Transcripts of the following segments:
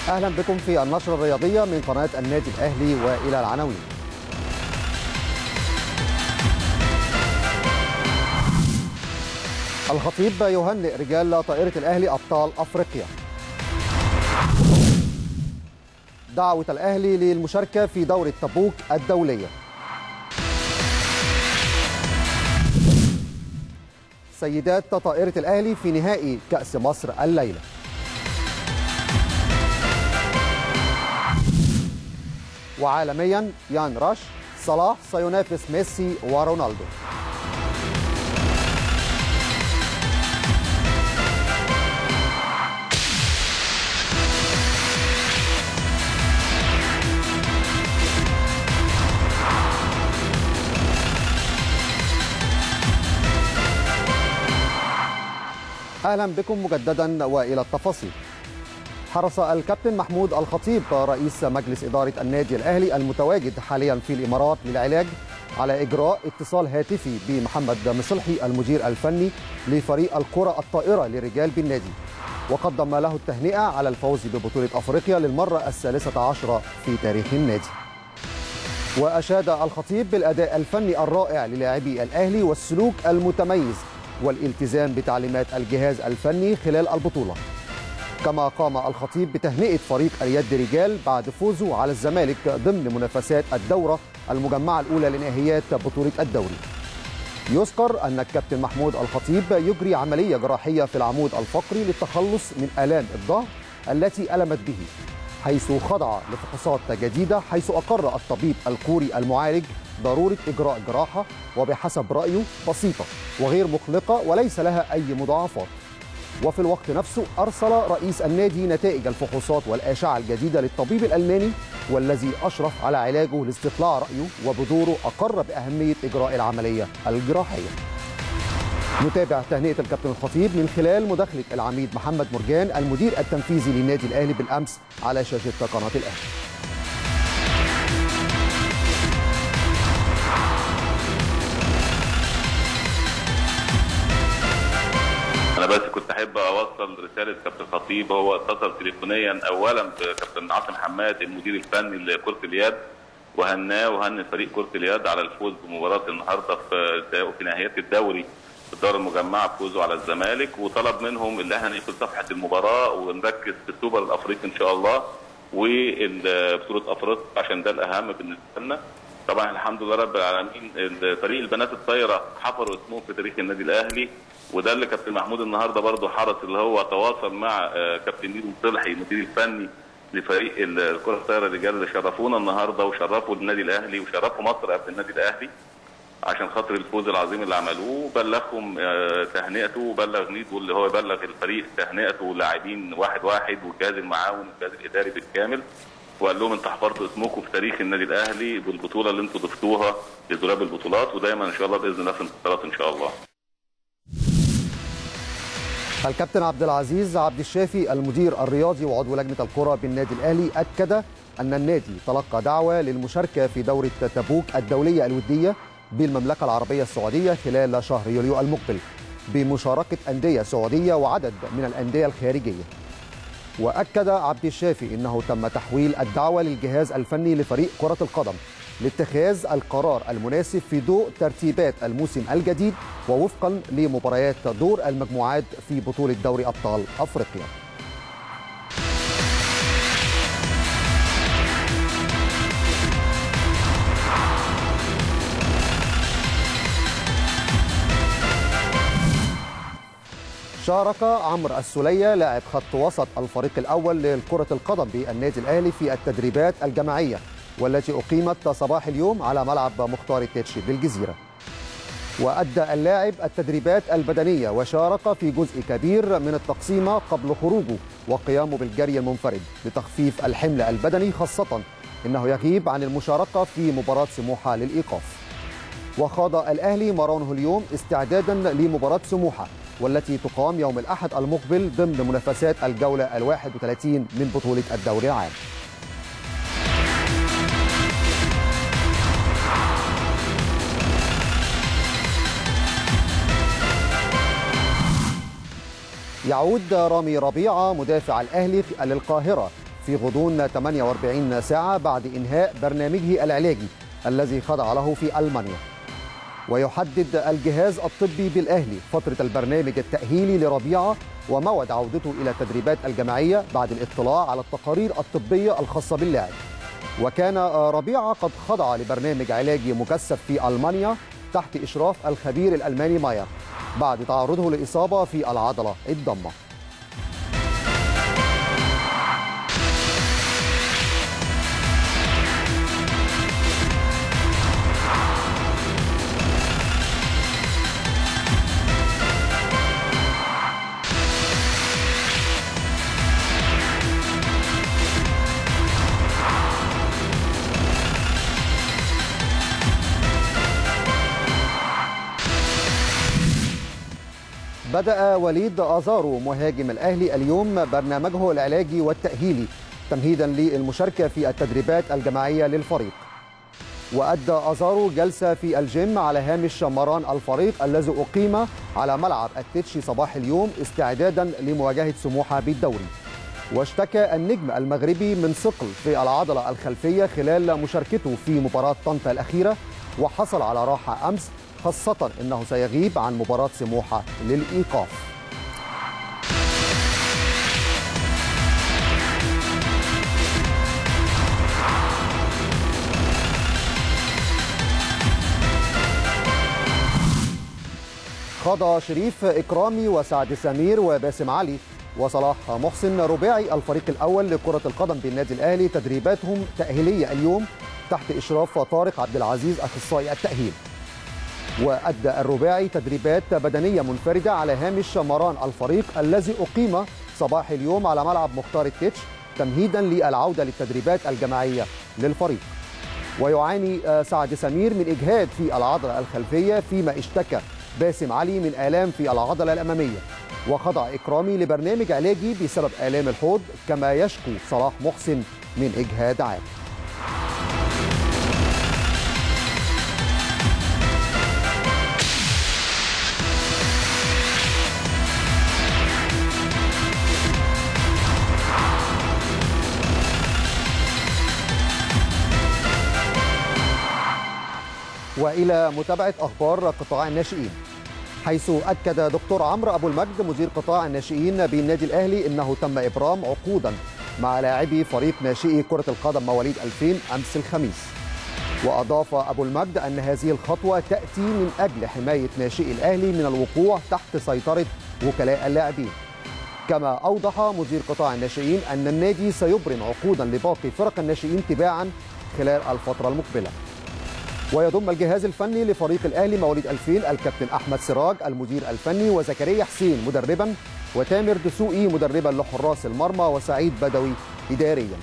اهلا بكم في النشره الرياضيه من قناه النادي الاهلي والى العناوين الخطيب يهنئ رجال طائره الاهلي ابطال افريقيا دعوه الاهلي للمشاركه في دوره تبوك الدوليه سيدات طائره الاهلي في نهائي كاس مصر الليله وعالميا يان راش صلاح سينافس ميسي ورونالدو اهلا بكم مجددا والى التفاصيل حرص الكابتن محمود الخطيب رئيس مجلس إدارة النادي الأهلي المتواجد حاليا في الإمارات للعلاج على إجراء اتصال هاتفي بمحمد مصلحي المدير الفني لفريق الكرة الطائرة لرجال بالنادي وقدم له التهنئة على الفوز ببطولة أفريقيا للمرة الثالثة عشرة في تاريخ النادي وأشاد الخطيب بالأداء الفني الرائع للاعبي الأهلي والسلوك المتميز والالتزام بتعليمات الجهاز الفني خلال البطولة كما قام الخطيب بتهنئة فريق اليد رجال بعد فوزه على الزمالك ضمن منافسات الدورة المجمعة الأولى لنهائيات بطولة الدوري يذكر أن الكابتن محمود الخطيب يجري عملية جراحية في العمود الفقري للتخلص من آلام الظهر التي ألمت به حيث خضع لفحوصات جديدة حيث أقر الطبيب الكوري المعالج ضرورة إجراء جراحة وبحسب رأيه بسيطة وغير مقلقة وليس لها أي مضاعفات وفي الوقت نفسه أرسل رئيس النادي نتائج الفحوصات والأشعة الجديدة للطبيب الألماني والذي أشرف على علاجه لاستطلاع رأيه وبدوره أقر بأهمية إجراء العملية الجراحية نتابع تهنئة الكابتن الخطيب من خلال مداخلة العميد محمد مرجان المدير التنفيذي للنادي الأهلي بالأمس على شاشة قناة الأهلي انا بس كنت احب اوصل رساله كابتن خطيب هو اتصل تليفونيا اولا بكابتن عاصم حماد المدير الفني لكره اليد وهناه وهن فريق كره اليد على الفوز بمباراه النهارده في في نهايات الدوري في الدار المجمعه بفوزه على الزمالك وطلب منهم ان احنا نقفل صفحه المباراه ونركز في السوبر الافريقي ان شاء الله وبطوله افريقيا عشان ده الاهم بالنسبه لنا طبعا الحمد لله رب العالمين فريق البنات الطايره حفروا اسمهم في تاريخ النادي الاهلي وده اللي كابتن محمود النهارده برضه حرص اللي هو تواصل مع كابتن نيرو صلحي المدير الفني لفريق الكره الطايره الرجال اللي شرفونا النهارده وشرفوا النادي الاهلي وشرفوا مصر قبل النادي الاهلي عشان خاطر الفوز العظيم اللي عملوه بلغهم تهنئته وبلغ نيدو اللي هو يبلغ الفريق تهنئته واللاعبين واحد واحد والجهاز المعاون والجهاز الاداري بالكامل وقال لهم انتوا حفرتوا اسمكم في تاريخ النادي الاهلي بالبطوله اللي انتوا ضفتوها لدولاب البطولات ودايما ان شاء الله باذن الله في انتصارات ان شاء الله. الكابتن عبد العزيز عبد الشافي المدير الرياضي وعضو لجنه الكره بالنادي الاهلي اكد ان النادي تلقى دعوه للمشاركه في دوره تبوك الدوليه الوديه بالمملكه العربيه السعوديه خلال شهر يوليو المقبل بمشاركه انديه سعوديه وعدد من الانديه الخارجيه. واكد عبد الشافي انه تم تحويل الدعوه للجهاز الفني لفريق كره القدم لاتخاذ القرار المناسب في ضوء ترتيبات الموسم الجديد ووفقا لمباريات دور المجموعات في بطوله دوري ابطال افريقيا. شارك عمرو السولية لاعب خط وسط الفريق الأول لكرة القدم بالنادي الأهلي في التدريبات الجماعية والتي أقيمت صباح اليوم على ملعب مختار التتشي بالجزيرة وأدى اللاعب التدريبات البدنية وشارك في جزء كبير من التقسيمة قبل خروجه وقيامه بالجري المنفرد لتخفيف الحمل البدني خاصة إنه يغيب عن المشاركة في مباراة سموحة للإيقاف وخاض الأهلي مرانه اليوم استعدادا لمباراة سموحة والتي تقام يوم الأحد المقبل ضمن منافسات الجولة الواحد وثلاثين من بطولة الدوري العام يعود رامي ربيعة مدافع الأهلي للقاهرة في غضون 48 ساعة بعد إنهاء برنامجه العلاجي الذي خضع له في ألمانيا ويحدد الجهاز الطبي بالأهلي فترة البرنامج التأهيلي لربيعة وموعد عودته إلى التدريبات الجماعية بعد الاطلاع على التقارير الطبية الخاصة باللاعب وكان ربيعة قد خضع لبرنامج علاجي مكثف في ألمانيا تحت إشراف الخبير الألماني ماير بعد تعرضه لإصابة في العضلة الضمة بدأ وليد أزارو مهاجم الأهلي اليوم برنامجه العلاجي والتأهيلي تمهيدا للمشاركة في التدريبات الجماعية للفريق وأدى أزارو جلسة في الجيم على هامش مران الفريق الذي أقيم على ملعب التتشي صباح اليوم استعدادا لمواجهة سموحة بالدوري واشتكى النجم المغربي من ثقل في العضلة الخلفية خلال مشاركته في مباراة طنطا الأخيرة وحصل على راحة أمس خاصة أنه سيغيب عن مباراة سموحة للإيقاف خاض شريف إكرامي وسعد سمير وباسم علي وصلاح محسن رباعي الفريق الأول لكرة القدم بالنادي الأهلي تدريباتهم تأهيلية اليوم تحت إشراف طارق عبد العزيز أخصائي التأهيل وأدى الرباعي تدريبات بدنية منفردة على هامش مران الفريق الذي أقيم صباح اليوم على ملعب مختار التتش تمهيدا للعودة للتدريبات الجماعية للفريق ويعاني سعد سمير من إجهاد في العضلة الخلفية فيما اشتكى باسم علي من آلام في العضلة الأمامية وخضع إكرامي لبرنامج علاجي بسبب آلام الحوض كما يشكو صلاح محسن من إجهاد عام والى متابعه اخبار قطاع الناشئين حيث اكد دكتور عمرو ابو المجد مدير قطاع الناشئين بالنادي الاهلي انه تم ابرام عقودا مع لاعبي فريق ناشئي كره القدم مواليد 2000 امس الخميس واضاف ابو المجد ان هذه الخطوه تاتي من اجل حمايه ناشئي الاهلي من الوقوع تحت سيطره وكلاء اللاعبين كما اوضح مدير قطاع الناشئين ان النادي سيبرم عقودا لباقي فرق الناشئين تباعا خلال الفتره المقبله ويضم الجهاز الفني لفريق الاهلي مواليد 2000 الكابتن احمد سراج المدير الفني وزكريا حسين مدربا وتامر دسوقي مدربا لحراس المرمى وسعيد بدوي اداريا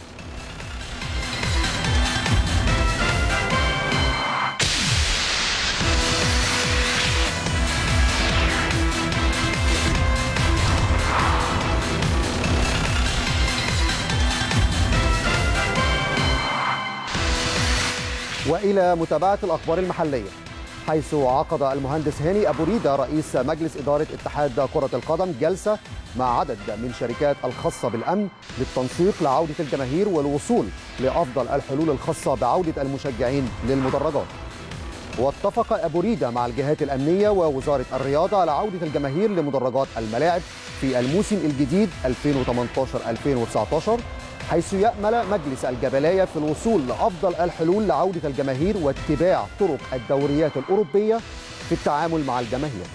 والى متابعه الاخبار المحليه حيث عقد المهندس هاني ابو ريده رئيس مجلس اداره اتحاد كره القدم جلسه مع عدد من الشركات الخاصه بالامن للتنسيق لعوده الجماهير والوصول لافضل الحلول الخاصه بعوده المشجعين للمدرجات. واتفق ابو ريده مع الجهات الامنيه ووزاره الرياضه على عوده الجماهير لمدرجات الملاعب في الموسم الجديد 2018 2019 حيث يأمل مجلس الجبلاية في الوصول لأفضل الحلول لعودة الجماهير واتباع طرق الدوريات الأوروبية في التعامل مع الجماهير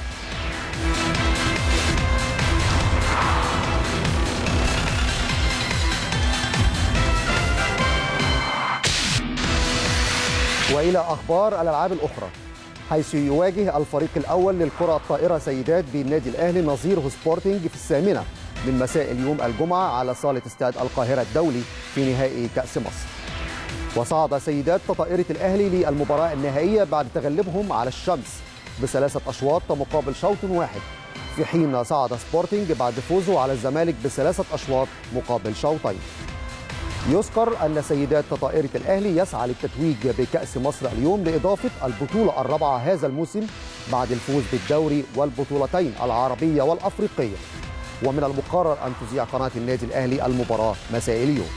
وإلى أخبار الألعاب الأخرى حيث يواجه الفريق الأول للكرة الطائرة سيدات بالنادي الأهلي نظيره سبورتنج في الثامنة من مساء اليوم الجمعة على صالة استاد القاهرة الدولي في نهائي كأس مصر وصعد سيدات طائرة الأهلي للمباراة النهائية بعد تغلبهم على الشمس بثلاثة أشواط مقابل شوط واحد في حين صعد سبورتنج بعد فوزه على الزمالك بثلاثة أشواط مقابل شوطين يذكر أن سيدات طائرة الأهلي يسعى للتتويج بكأس مصر اليوم لإضافة البطولة الرابعة هذا الموسم بعد الفوز بالدوري والبطولتين العربية والأفريقية ومن المقرر أن تذيع قناة النادي الأهلي المباراة مساء اليوم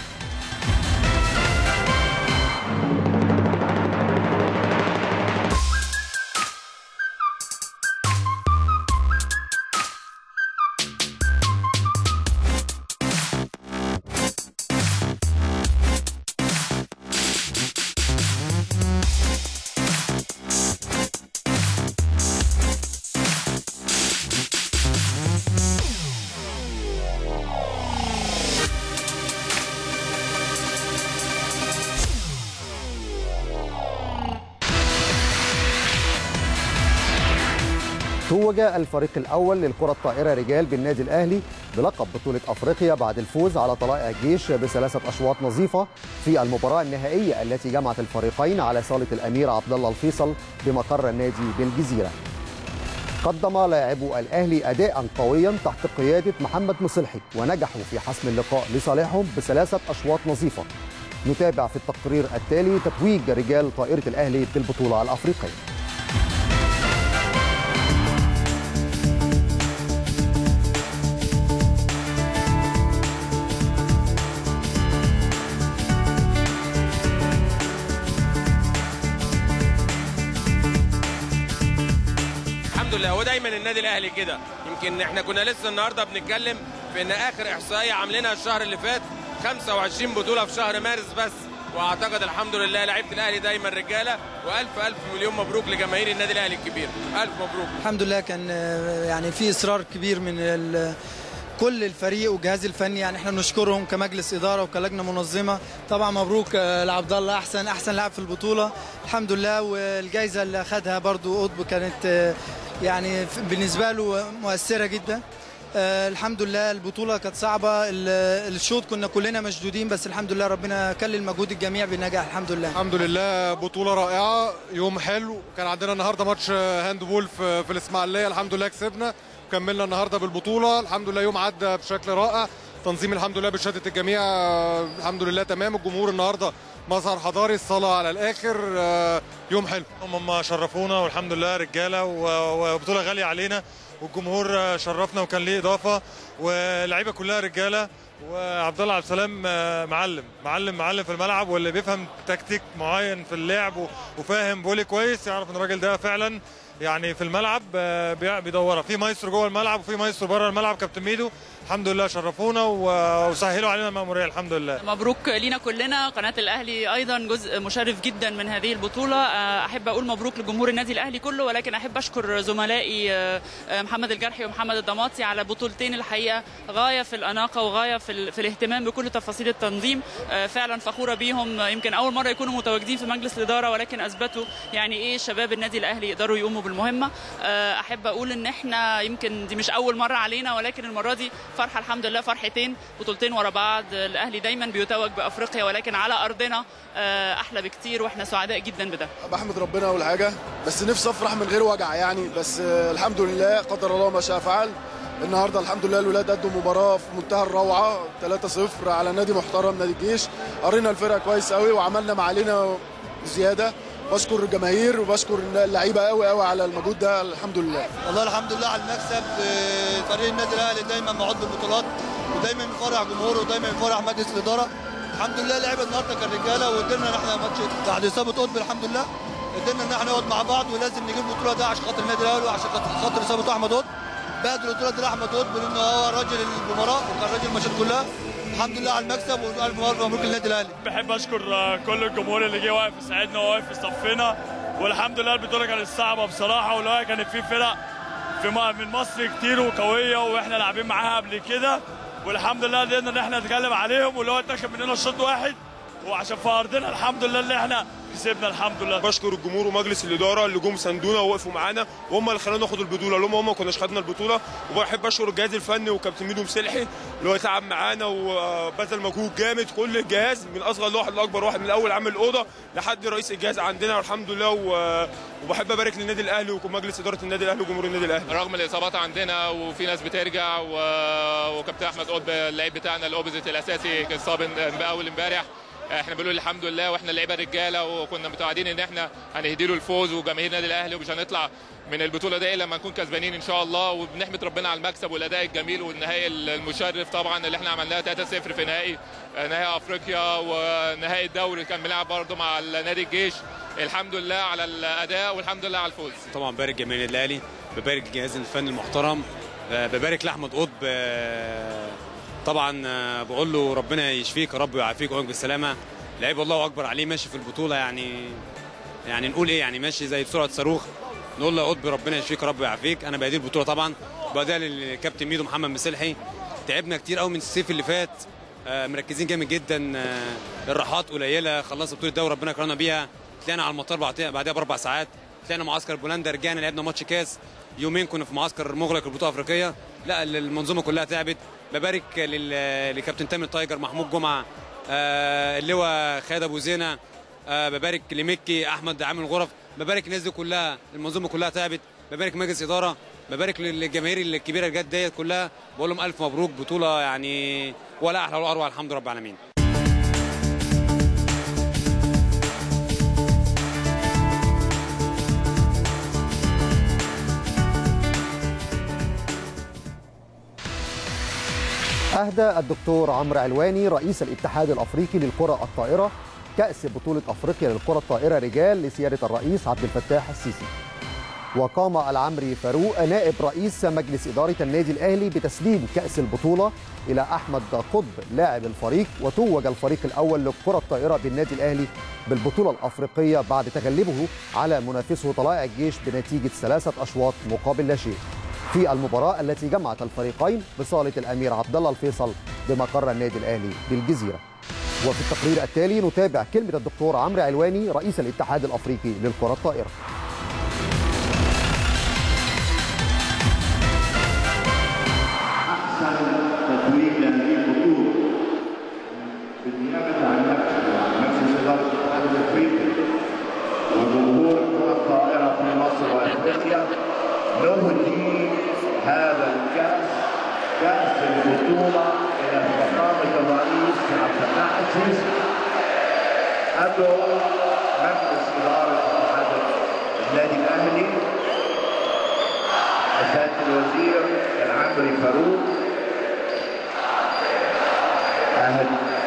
توج الفريق الأول للكرة الطائرة رجال بالنادي الأهلي بلقب بطولة أفريقيا بعد الفوز على طلائع الجيش بثلاثة أشواط نظيفة في المباراة النهائية التي جمعت الفريقين على صالة الأمير عبد الله الفيصل بمقر النادي بالجزيرة. قدم لاعبو الأهلي أداء قويا تحت قيادة محمد مصلحي ونجحوا في حسم اللقاء لصالحهم بثلاثة أشواط نظيفة. نتابع في التقرير التالي تتويج رجال طائرة الأهلي بالبطولة الأفريقية. الحمد لله هو دايما النادي الاهلي كده يمكن احنا كنا لسه النهارده بنتكلم في ان اخر احصائيه عاملينها الشهر اللي فات 25 بطوله في شهر مارس بس واعتقد الحمد لله لعيبه الاهلي دايما رجاله والف الف مليون مبروك لجماهير النادي الاهلي الكبير الف مبروك الحمد لله كان آه، يعني في اصرار كبير من ال- كل الفريق والجهاز الفني يعني احنا بنشكرهم كمجلس اداره وكلجنه منظمه طبعا مبروك آه، لعبد الله احسن احسن لاعب في البطوله الحمد لله والجائزه اللي اخذها برضو قطب كانت آه، يعني ف- بالنسبه له مؤثره جدا آه، الحمد لله البطوله كانت صعبه ال- الشوط كنا كلنا مشدودين بس الحمد لله ربنا كلل مجهود الجميع بالنجاح الحمد لله الحمد لله بطولة رائعة يوم حلو كان عندنا النهارده ماتش هاند بول في, في الإسماعيلية الحمد لله كسبنا وكملنا النهارده بالبطولة الحمد لله يوم عدى بشكل رائع تنظيم الحمد لله بشهادة الجميع آه، الحمد لله تمام الجمهور النهارده مظهر حضاري الصلاة على الآخر آه، يوم حلو هم شرفونا والحمد لله رجاله و- وبطوله غاليه علينا والجمهور شرفنا وكان ليه اضافه واللعيبه كلها رجاله وعبد الله عبد السلام آه، معلم معلم معلم في الملعب واللي بيفهم تكتيك معين في اللعب و- وفاهم فولي كويس يعرف ان الراجل ده فعلا يعني في الملعب آه، بي- بيدورها في مايسترو جوه الملعب وفي مايسترو بره الملعب كابتن ميدو الحمد لله شرفونا و- وسهلوا علينا المأمورية الحمد لله مبروك لينا كلنا قناة الأهلي أيضا جزء مشرف جدا من هذه البطولة آه، أحب أقول مبروك لجمهور النادي الأهلي كله ولكن أحب أشكر زملائي آه، آه، محمد الجرحي ومحمد الضماطي على بطولتين الحقيقة غاية في الأناقة وغاية في, ال- في الاهتمام بكل تفاصيل التنظيم آه، فعلا فخورة بيهم آه، يمكن أول مرة يكونوا متواجدين في مجلس الإدارة ولكن أثبتوا يعني إيه شباب النادي الأهلي يقدروا يقوموا بالمهمة آه، أحب أقول إن إحنا يمكن دي مش أول مرة علينا ولكن المرة دي فرحة الحمد لله فرحتين بطولتين ورا بعض الاهلي دايما بيتوج بافريقيا ولكن على ارضنا آه، احلى بكتير واحنا سعداء جدا بده بحمد ربنا اول حاجه بس نفسي افرح من غير وجع يعني بس آه، الحمد لله قدر الله ما شاء فعل النهارده الحمد لله الولاد ادوا مباراه في منتهى الروعه 3-0 على نادي محترم نادي الجيش قرينا الفرقه كويس قوي وعملنا ما علينا زياده بشكر الجماهير وبشكر اللعيبه قوي قوي على المجهود ده الحمد لله والله الحمد لله على المكسب آه، فريق النادي الاهلي دايما موعود بالبطولات ودايما بيفرح جمهوره ودايما بيفرح مجلس الاداره الحمد لله لعبه النهارده كان رجاله وقدرنا ان احنا ماتش بعد اصابه قطب الحمد لله قدرنا ان احنا نقعد مع بعض ولازم نجيب البطوله ده عشان خاطر النادي الاهلي وعشان خاطر خاطر اصابه احمد قطب بعد البطوله دي لاحمد قطب لانه هو راجل المباراه وكان راجل الماتشات كلها الحمد لله على المكسب والف مبروك للنادي الاهلي بحب اشكر آه، كل الجمهور اللي جه واقف يساعدنا وواقف في صفنا والحمد لله البطوله كانت صعبه بصراحه واللي هو كانت في فرق في م- من مصر كتير وقويه واحنا لاعبين معاها قبل كده والحمد لله قدرنا ان احنا نتغلب عليهم واللي هو اتاخد مننا شوط واحد وعشان في ارضنا الحمد لله اللي احنا كسبنا الحمد لله بشكر الجمهور ومجلس الاداره اللي جم ساندونا ووقفوا معانا وهم اللي خلونا ناخد البطوله لهم هم ما كناش خدنا البطوله وبحب اشكر الجهاز الفني وكابتن ميدو مسلحي اللي هو تعب معانا وبذل مجهود جامد كل الجهاز من اصغر واحد لاكبر واحد من اول عامل الاوضه لحد رئيس الجهاز عندنا والحمد لله و- وبحب ابارك للنادي الاهلي ومجلس اداره النادي الاهلي وجمهور النادي الاهلي رغم الاصابات عندنا وفي ناس بترجع و... وكابتن احمد قطب اللعيب بتاعنا الاوبزيت الاساسي كان صاب اول امبارح احنا بنقول الحمد لله واحنا اللعيبه رجاله وكنا متوعدين ان احنا هنهدي له الفوز وجماهير النادي الاهلي ومش هنطلع من البطوله دي الا لما نكون كسبانين ان شاء الله وبنحمد ربنا على المكسب والاداء الجميل والنهائي المشرف طبعا اللي احنا عملناه 3-0 في نهائي نهائي افريقيا ونهائي الدوري كان بنلعب برضه مع نادي الجيش الحمد لله على الاداء والحمد لله على الفوز طبعا بارك جماهير النادي الاهلي ببارك الجهاز الفني المحترم آه، ببارك لاحمد قطب آه، طبعا آه، بقول له ربنا يشفيك يا رب ويعافيك ويقومك بالسلامه لعيب الله اكبر عليه ماشي في البطوله يعني يعني نقول ايه يعني ماشي زي بسرعه صاروخ نقول له يا قطب ربنا يشفيك يا رب ويعافيك انا بادير البطوله طبعا بادير للكابتن ميدو محمد مسلحي تعبنا كتير قوي من الصيف اللي فات آه، مركزين جامد جدا آه، الراحات قليله خلصنا بطوله الدوري ربنا كرمنا بيها طلعنا على المطار بعدها بعدها باربع ساعات طلعنا معسكر بولندا رجعنا لعبنا ماتش كاس يومين كنا في معسكر مغلق البطوله الافريقيه لا المنظومه كلها تعبت ببارك لل- لكابتن تامر تايجر محمود جمعه آه، اللواء خالد ابو زينه آه، ببارك لمكي احمد عامل غرف ببارك الناس دي كلها المنظومه كلها تعبت ببارك مجلس اداره ببارك للجماهير الكبيره اللي جت ديت كلها بقول لهم الف مبروك بطوله يعني ولا احلى ولا اروع الحمد لله رب العالمين أهدى الدكتور عمرو علواني رئيس الاتحاد الأفريقي للكرة الطائرة كأس بطولة أفريقيا للكرة الطائرة رجال لسيادة الرئيس عبد الفتاح السيسي وقام العمري فاروق نائب رئيس مجلس إدارة النادي الأهلي بتسليم كأس البطولة إلى أحمد قطب لاعب الفريق وتوج الفريق الأول للكرة الطائرة بالنادي الأهلي بالبطولة الأفريقية بعد تغلبه على منافسه طلائع الجيش بنتيجة ثلاثة أشواط مقابل لا شيء في المباراة التي جمعت الفريقين بصالة الأمير عبد الله الفيصل بمقر النادي الأهلي بالجزيرة وفي التقرير التالي نتابع كلمة الدكتور عمرو علواني رئيس الاتحاد الأفريقي للكرة الطائرة أحسن تتويج لهذه البطولة بالنيابة عن نفسي وعن مجلس إدارة الاتحاد الأفريقي وجمهور الكرة الطائرة في مصر وأفريقيا نهدي هذا الكأس كأس البطولة إلى فخامة الرئيس عبد الفتاح السيسي أدعو مجلس إدارة اتحاد النادي الأهلي سيادة الوزير العمري فاروق أهل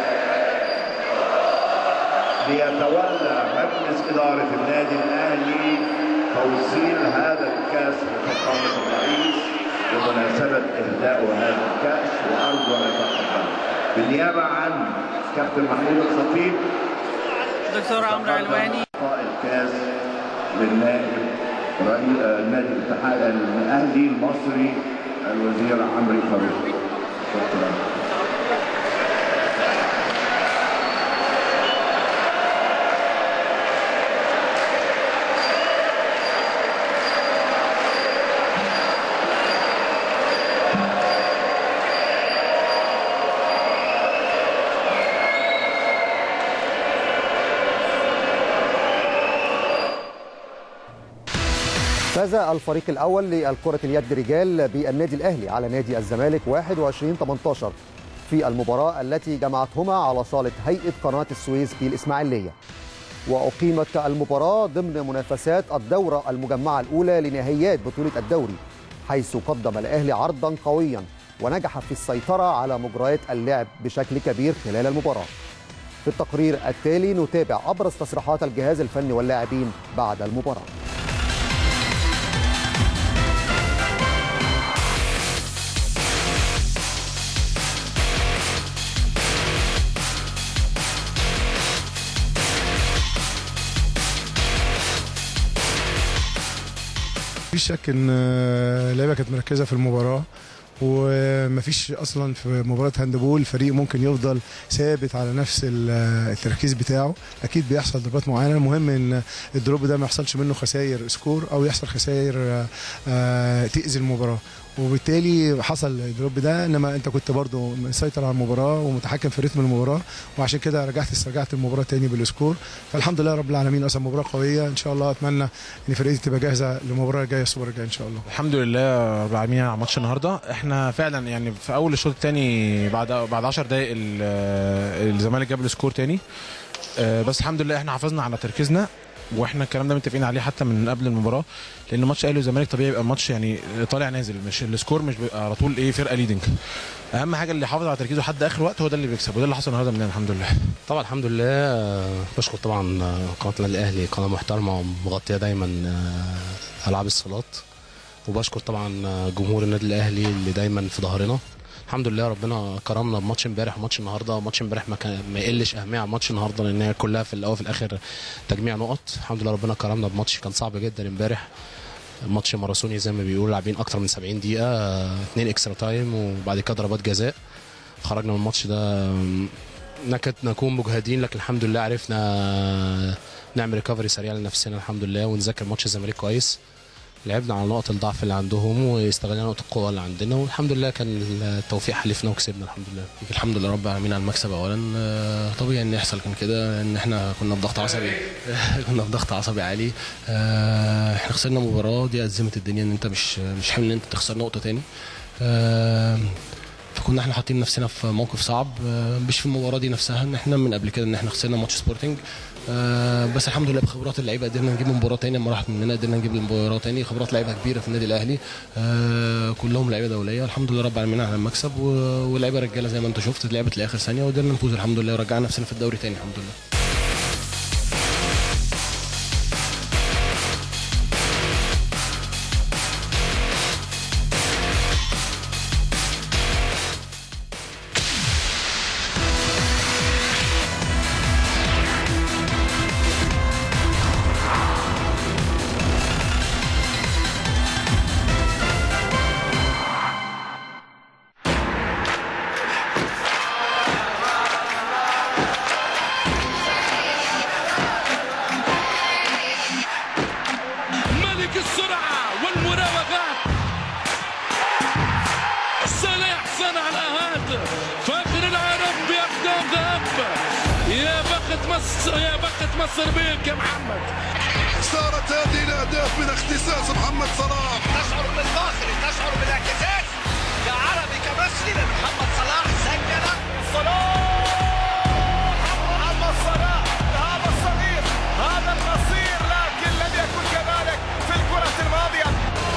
ليتولى مجلس إدارة النادي الأهلي توصيل هذا الكأس لفخامة الرئيس بمناسبة إهداء هذا الكأس وأرجو أن يتقبل بالنيابة عن كابتن محمود الخطيب دكتور عمرو علواني إعطاء الكأس للنائب رئيس آه، نادي الاتحاد الاهلي المصري الوزير عمرو فاروق شكرا فاز الفريق الأول للكرة اليد رجال بالنادي الأهلي على نادي الزمالك 21 18 في المباراة التي جمعتهما على صالة هيئة قناة السويس بالإسماعيلية وأقيمت المباراة ضمن منافسات الدورة المجمعة الأولى لنهائيات بطولة الدوري حيث قدم الأهلي عرضا قويا ونجح في السيطرة على مجريات اللعب بشكل كبير خلال المباراة في التقرير التالي نتابع أبرز تصريحات الجهاز الفني واللاعبين بعد المباراة مفيش شك ان آه، اللعيبه كانت مركزه في المباراه ومفيش اصلا في مباراه هاندبول فريق ممكن يفضل ثابت على نفس ال- آه، التركيز بتاعه اكيد بيحصل ضربات معينه المهم ان الدروب ده ما يحصلش منه خسائر سكور او يحصل خسائر آه، آه، تاذي المباراه وبالتالي حصل الدروب ده انما انت كنت برضو مسيطر على المباراه ومتحكم في رتم المباراه وعشان كده رجعت استرجعت المباراه تاني بالسكور فالحمد لله رب العالمين اصلا مباراه قويه ان شاء الله اتمنى ان فرقتي تبقى جاهزه للمباراه الجايه السوبر الجاي ان شاء الله الحمد لله رب العالمين على ماتش النهارده احنا فعلا يعني في اول الشوط الثاني بعد بعد 10 دقائق ال- الزمالك جاب السكور تاني آه، بس الحمد لله احنا حافظنا على تركيزنا واحنا الكلام ده متفقين عليه حتى من قبل المباراه لان ماتش اهلي والزمالك طبيعي يبقى ماتش يعني طالع نازل مش السكور مش بيبقى على طول ايه فرقه ليدنج اهم حاجه اللي يحافظ على تركيزه لحد اخر وقت هو ده اللي بيكسب وده اللي حصل النهارده مننا الحمد لله طبعا الحمد لله آه، بشكر طبعا آه، قناه النادي الاهلي قناه محترمه ومغطيه دايما آه، العاب الصالات وبشكر طبعا آه، جمهور النادي الاهلي اللي دايما في ظهرنا الحمد لله ربنا كرمنا بماتش امبارح وماتش النهارده ماتش امبارح ما, كان ما يقلش اهميه عن ماتش النهارده لان هي كلها في الاول وفي الاخر تجميع نقط الحمد لله ربنا كرمنا بماتش كان صعب جدا امبارح ماتش ماراثوني زي ما بيقولوا لاعبين اكتر من 70 دقيقه آه، اتنين اكسترا تايم وبعد كده ضربات جزاء خرجنا من الماتش ده آم، نكد نكون مجهدين لكن الحمد لله عرفنا نعمل ريكفري سريع لنفسنا الحمد لله ونذاكر ماتش الزمالك كويس لعبنا على نقط الضعف اللي عندهم واستغلنا نقط القوه اللي عندنا والحمد لله كان التوفيق حلفنا وكسبنا الحمد لله الحمد لله رب العالمين على المكسب اولا آه، طبيعي ان يحصل كان كده ان احنا كنا في ضغط عصبي كنا في ضغط عصبي عالي آه، احنا خسرنا مباراه دي ازمت الدنيا ان انت مش مش حمل ان انت تخسر نقطه تاني آه، فكنا احنا حاطين نفسنا في موقف صعب آه، مش في المباراه دي نفسها ان احنا من قبل كده ان احنا خسرنا ماتش سبورتنج آه، بس الحمد لله بخبرات اللعيبه قدرنا نجيب مباراه تاني لما راحت مننا قدرنا نجيب مباراه تاني خبرات لعيبه كبيره في النادي الاهلي آه، كلهم لعيبه دوليه الحمد لله رب العالمين على المكسب و- واللعيبه رجاله زي ما انت شفت لعبت لاخر ثانيه وقدرنا نفوز الحمد لله ورجعنا نفسنا في الدوري تاني الحمد لله ملك السرعة والمراوغات صالح صنع الأهات فاخر العرب بأقدام ذهب يا بخت مصر يا بخت مصر بيك يا محمد صارت هذه الاهداف من اختصاص محمد صلاح تشعر بالفخر تشعر بالاعتزاز كعربي كمصري لمحمد صلاح سجل صلاح محمد صلاح هذا الصغير هذا القصير لكن لم يكن كذلك في الكرة الماضية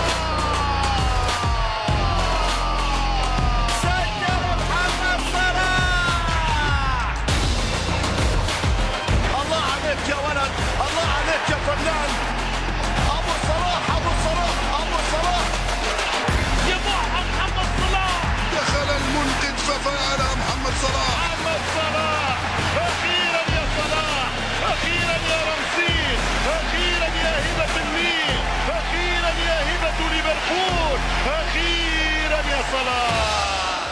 سجل محمد صلاح الله عليك يا ولد الله عليك يا فنان ابو صلاح ابو صلاح ابو صلاح يضع محمد صلاح دخل المنقذ ففعل محمد صلاح محمد صلاح اخيرا يا صلاح اخيرا يا رمسيس اخيرا يا هبه النيل اخيرا يا هبه ليفربول اخيرا يا صلاح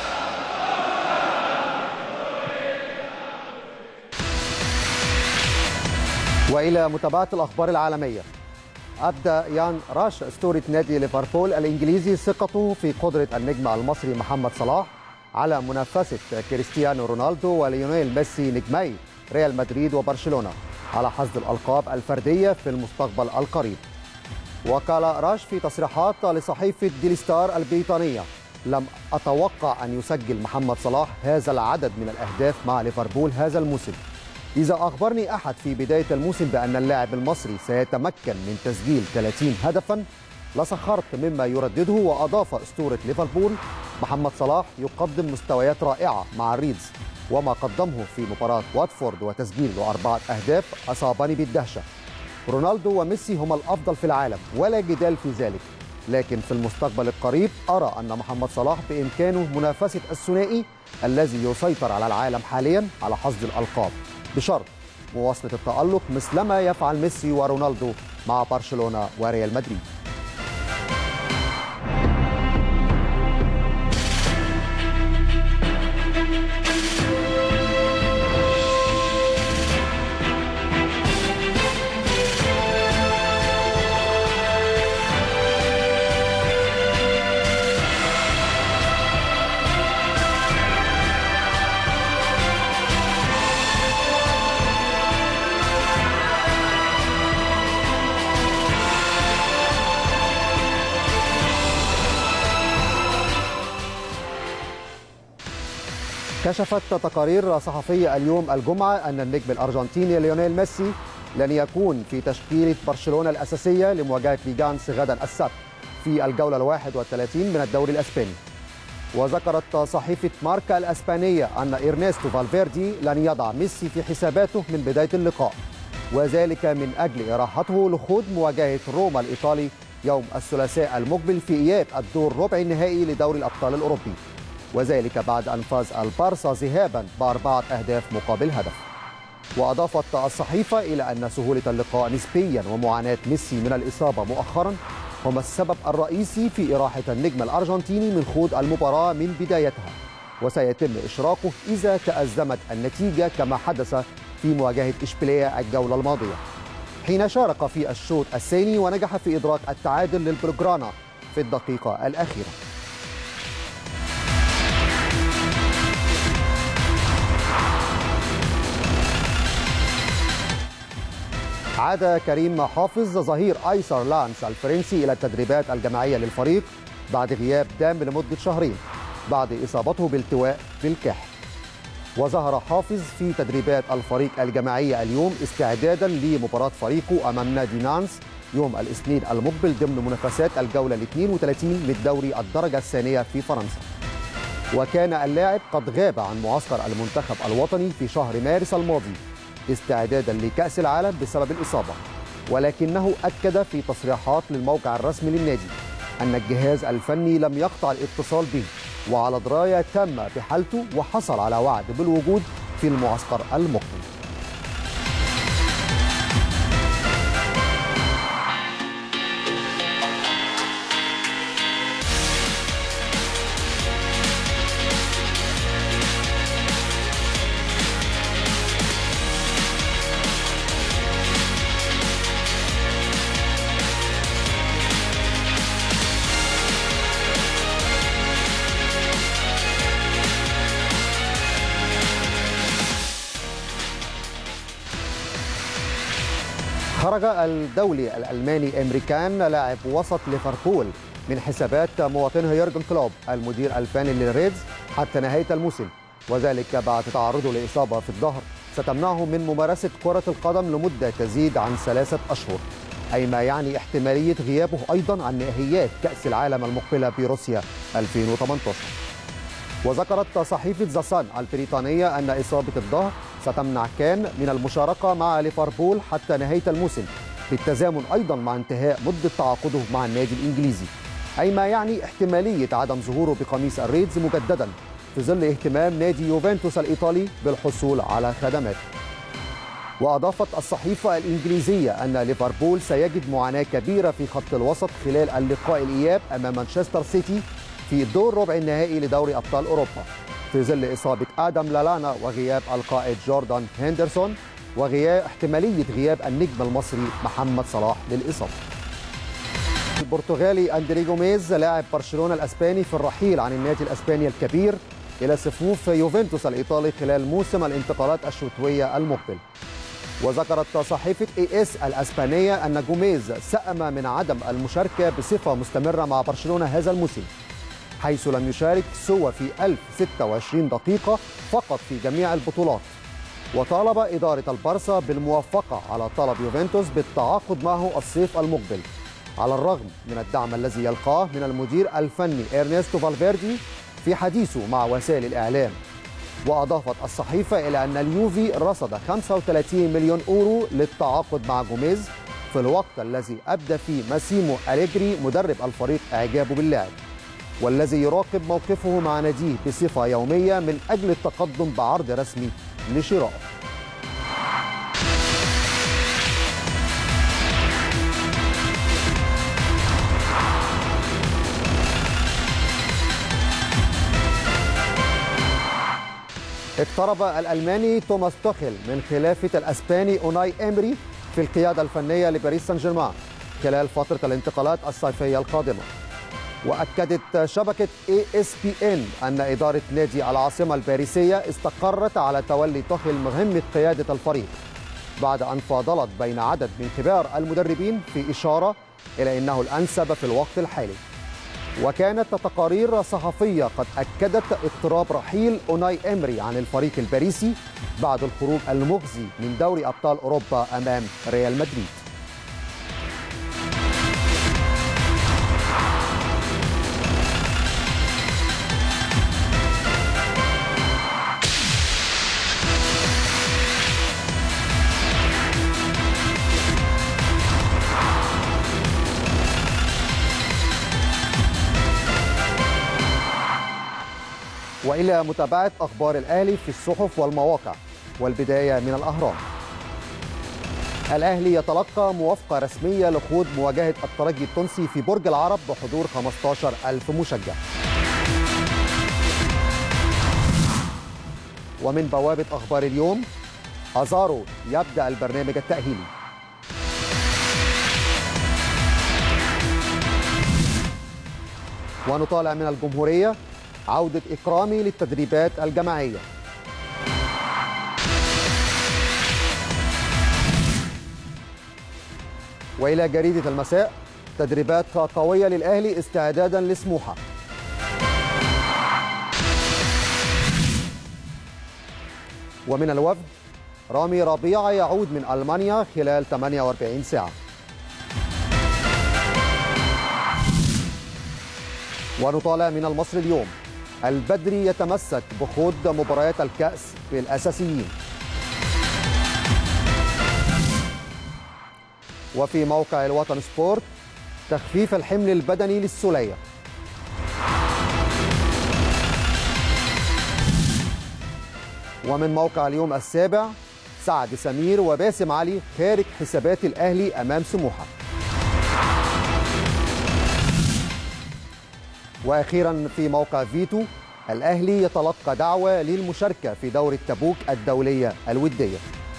والى متابعه الاخبار العالميه ابدى يان راش اسطوره نادي ليفربول الانجليزي ثقته في قدره النجم المصري محمد صلاح على منافسه كريستيانو رونالدو وليونيل ميسي نجمي ريال مدريد وبرشلونه على حصد الالقاب الفرديه في المستقبل القريب وقال راش في تصريحات لصحيفه ديلي ستار البريطانيه لم اتوقع ان يسجل محمد صلاح هذا العدد من الاهداف مع ليفربول هذا الموسم إذا أخبرني أحد في بداية الموسم بأن اللاعب المصري سيتمكن من تسجيل 30 هدفا لسخرت مما يردده وأضاف أسطورة ليفربول محمد صلاح يقدم مستويات رائعة مع ريدز وما قدمه في مباراة واتفورد وتسجيله أربعة أهداف أصابني بالدهشة رونالدو وميسي هما الأفضل في العالم ولا جدال في ذلك لكن في المستقبل القريب أرى أن محمد صلاح بإمكانه منافسة الثنائي الذي يسيطر على العالم حاليا على حصد الألقاب بشرط مواصلة التألق مثلما يفعل ميسي ورونالدو مع برشلونة وريال مدريد كشفت تقارير صحفية اليوم الجمعة أن النجم الأرجنتيني ليونيل ميسي لن يكون في تشكيلة برشلونة الأساسية لمواجهة ليجانس غدا السبت في الجولة الواحد والثلاثين من الدوري الأسباني وذكرت صحيفة ماركا الأسبانية أن إرنستو فالفيردي لن يضع ميسي في حساباته من بداية اللقاء وذلك من أجل إراحته لخوض مواجهة روما الإيطالي يوم الثلاثاء المقبل في إياب الدور ربع النهائي لدوري الأبطال الأوروبي وذلك بعد أن فاز البارسا ذهابا بأربعة أهداف مقابل هدف وأضافت الصحيفة إلى أن سهولة اللقاء نسبيا ومعاناة ميسي من الإصابة مؤخرا هما السبب الرئيسي في إراحة النجم الأرجنتيني من خوض المباراة من بدايتها وسيتم إشراكه إذا تأزمت النتيجة كما حدث في مواجهة إشبيلية الجولة الماضية حين شارك في الشوط الثاني ونجح في إدراك التعادل للبلوغرانا في الدقيقة الأخيرة عاد كريم حافظ ظهير ايسر لانس الفرنسي الى التدريبات الجماعيه للفريق بعد غياب دام لمده شهرين بعد اصابته بالتواء في الكاحل وظهر حافظ في تدريبات الفريق الجماعيه اليوم استعدادا لمباراه فريقه امام نادي نانس يوم الاثنين المقبل ضمن منافسات الجوله ال 32 للدوري الدرجه الثانيه في فرنسا وكان اللاعب قد غاب عن معسكر المنتخب الوطني في شهر مارس الماضي استعدادا لكأس العالم بسبب الإصابة ولكنه أكد في تصريحات للموقع الرسمي للنادي أن الجهاز الفني لم يقطع الاتصال به وعلى دراية تم بحالته وحصل على وعد بالوجود في المعسكر المقبل خرج الدولي الألماني إمريكان لاعب وسط ليفربول من حسابات مواطنه يورجن كلوب المدير الفني للريدز حتى نهاية الموسم وذلك بعد تعرضه لإصابة في الظهر ستمنعه من ممارسة كرة القدم لمدة تزيد عن ثلاثة أشهر أي ما يعني احتمالية غيابه أيضا عن نهائيات كأس العالم المقبلة بروسيا 2018 وذكرت صحيفة ذا صن البريطانية أن إصابة الظهر ستمنع كان من المشاركة مع ليفربول حتى نهاية الموسم بالتزامن أيضا مع انتهاء مدة تعاقده مع النادي الإنجليزي أي ما يعني احتمالية عدم ظهوره بقميص الريدز مجددا في ظل اهتمام نادي يوفنتوس الإيطالي بالحصول على خدماته وأضافت الصحيفة الإنجليزية أن ليفربول سيجد معاناة كبيرة في خط الوسط خلال اللقاء الإياب أمام مانشستر سيتي في دور ربع النهائي لدوري أبطال أوروبا في ظل إصابة آدم لالانا وغياب القائد جوردان هندرسون وغياب احتمالية غياب النجم المصري محمد صلاح للإصابة البرتغالي أندري جوميز لاعب برشلونة الأسباني في الرحيل عن النادي الأسباني الكبير إلى صفوف يوفنتوس الإيطالي خلال موسم الانتقالات الشتوية المقبل وذكرت صحيفة اي اس الأسبانية أن جوميز سأم من عدم المشاركة بصفة مستمرة مع برشلونة هذا الموسم حيث لم يشارك سوى في 1026 دقيقة فقط في جميع البطولات وطالب إدارة البارسا بالموافقة على طلب يوفنتوس بالتعاقد معه الصيف المقبل على الرغم من الدعم الذي يلقاه من المدير الفني إرنستو فالفيردي في حديثه مع وسائل الإعلام وأضافت الصحيفة إلى أن اليوفي رصد 35 مليون أورو للتعاقد مع جوميز في الوقت الذي أبدى فيه ماسيمو أليجري مدرب الفريق إعجابه باللاعب والذي يراقب موقفه مع ناديه بصفة يومية من أجل التقدم بعرض رسمي لشرائه اقترب الألماني توماس توخيل من خلافة الأسباني أوناي إمري في القيادة الفنية لباريس سان جيرمان خلال فترة الانتقالات الصيفية القادمة وأكدت شبكة ESPN أن إدارة نادي العاصمة الباريسية استقرت على تولي توخيل مهمة قيادة الفريق بعد أن فاضلت بين عدد من كبار المدربين في إشارة إلى أنه الأنسب في الوقت الحالي وكانت تقارير صحفية قد أكدت اضطراب رحيل أوناي إمري عن الفريق الباريسي بعد الخروج المخزي من دوري أبطال أوروبا أمام ريال مدريد والى متابعه اخبار الاهلي في الصحف والمواقع والبدايه من الاهرام. الاهلي يتلقى موافقه رسميه لخوض مواجهه الترجي التونسي في برج العرب بحضور 15 ألف مشجع. ومن بوابه اخبار اليوم ازارو يبدا البرنامج التاهيلي. ونطالع من الجمهوريه عودة إكرامي للتدريبات الجماعية وإلى جريدة المساء تدريبات قوية للأهلي استعدادا لسموحة ومن الوفد رامي ربيعة يعود من ألمانيا خلال 48 ساعة ونطالع من المصري اليوم البدري يتمسك بخوض مباريات الكأس بالأساسيين وفي موقع الوطن سبورت تخفيف الحمل البدني للسولية ومن موقع اليوم السابع سعد سمير وباسم علي خارج حسابات الأهلي أمام سموحة واخيرا في موقع فيتو الاهلي يتلقى دعوه للمشاركه في دوري تبوك الدوليه الوديه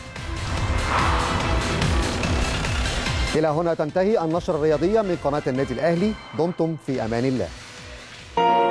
الى هنا تنتهي النشره الرياضيه من قناه النادي الاهلي دمتم في امان الله